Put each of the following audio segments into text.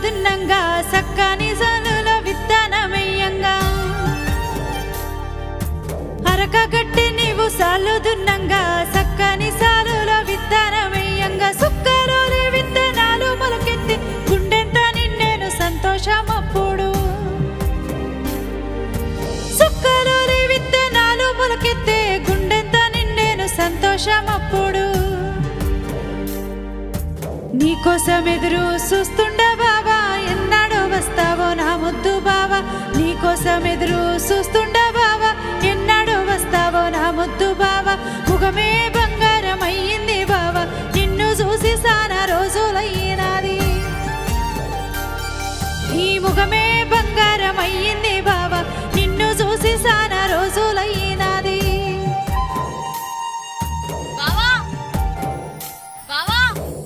దున్నంగా సక్కని సనుల విత్తనమెయ్యంగా అరక గట్టి నీవు సాలు దున్నంగా సక్కని సాలుల విత్తనమెయ్యంగా సుక్కలోని విత్తనాలు మొలకెత్తి గుండెంత నిండెను సంతోషమప్పుడు సుక్కలోని విత్తనాలు మొలకెత్తే గుండెంత నిండెను సంతోషమప్పుడు నీకోసం ఎదురు చూస్తుండ బావా ఎన్నాడో వస్తావో నా ముద్దు బావా నీకోసం ఎదురు చూస్తుండ బావా ఎన్నాడో వస్తావో నా ముద్దు బావా ముఖమే బంగారం అయ్యింది బావా నిన్ను చూసి సానా రోజులయ్యినాది నీ ముఖమే బంగారం అయ్యింది బావా నిన్ను చూసి సానా రోజులయ్యినాది బావా బావా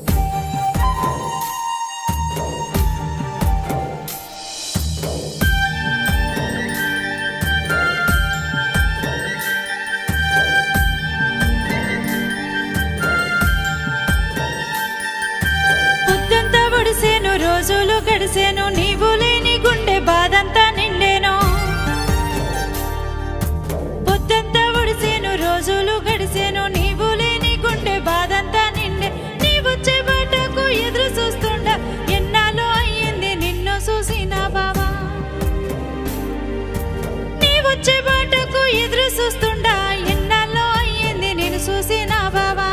పొద్దంతా ఒడిసేను రోజులు గడిసేను నీవు లేని గుండె బాధంతా నిండేను పొద్దంతా ఒడిసేను రోజులు గడిసేను నీవు లేని గుండె బాధంతా నిండే నీవొచ్చే బాటకు ఎదురు చూస్తుండ ఎన్నాళ్ళు అయ్యింది నిన్ను చూసిన బావా నీవొచ్చే బాటకు ఎదురు చూస్తుండ ఎన్నాళ్ళు అయ్యింది నేను చూసిన బావా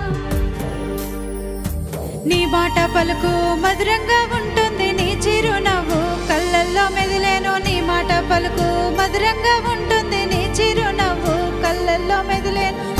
నీ మాట పలుకు మధురంగా ఉంటుంది నీ చిరునవ్వు కళ్ళల్లో మెదిలేను నీ మాట పలుకు మధురంగా ఉంటుంది నీ చిరునవ్వు కళ్ళల్లో మెదిలేను